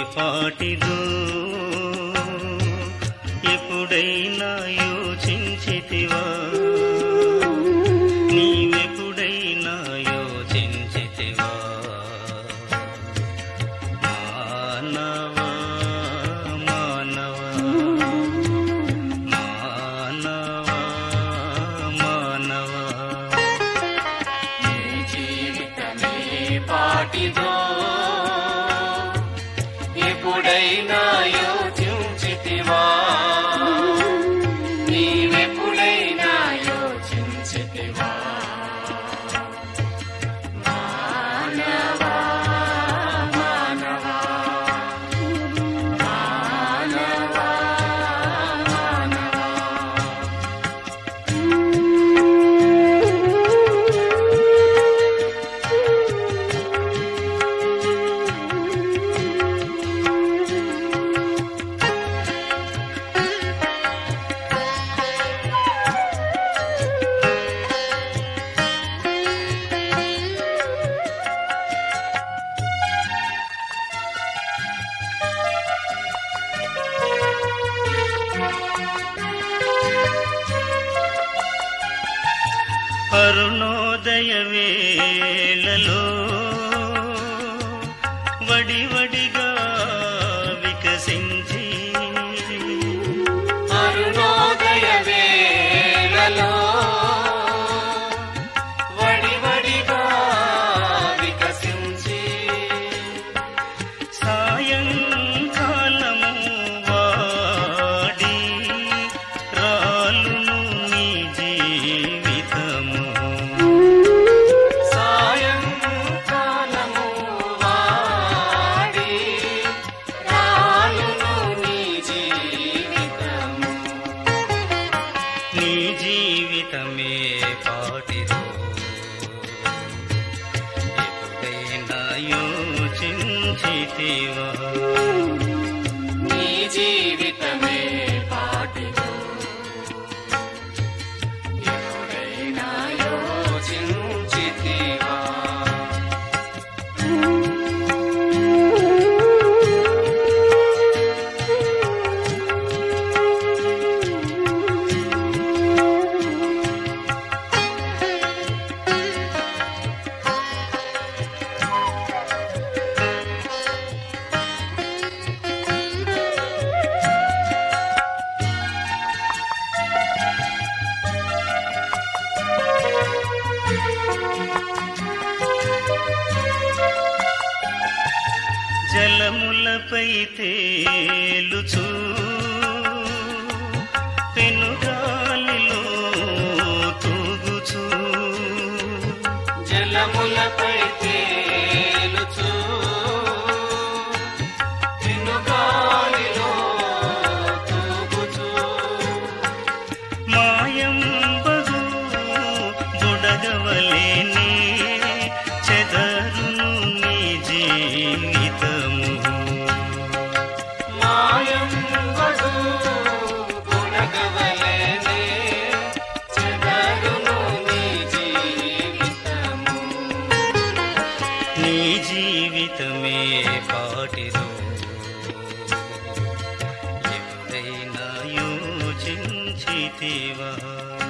పాటిదో ఎప్పుడైనా యోచించితివా నీవెప్పుడైనా యోచించితివా మానవా మానవా మానవా మానవా నీ జీవితమే పాటిదో ఎప్పుడైనా యోచించితివా నీవెప్పుడైనా యోచించితివా మానవా మానవా మానవా మానవా అరుణోదయ వేళలో వడివడిగా వికసించి అరుణోదయ వేళలో వడివడిగా వికసించి సాయంకాలము వాడి రాలును నీ జీవితము సాయంకాలము వాడి రాలును నీ జీవితము నీ జీవితమే పాటిదో ఎప్పుడైనా యోచించితివా నీ జీవితమే పాటిదో ఎప్పుడైనా యోచించితివా జలములపై తేలుచు పెనుగాలిలో తూగుచు జలములపై తేలుచు తినుగాలిలో తూగుచు మాయం బగు బుడగవలేని చెదరును నీ జీవితము మాయం వడు గుణగవలెనే చెదరును నీ జీవితము నీ జీవితమే పాటిదో ఎప్పుడైనా యోచించితివా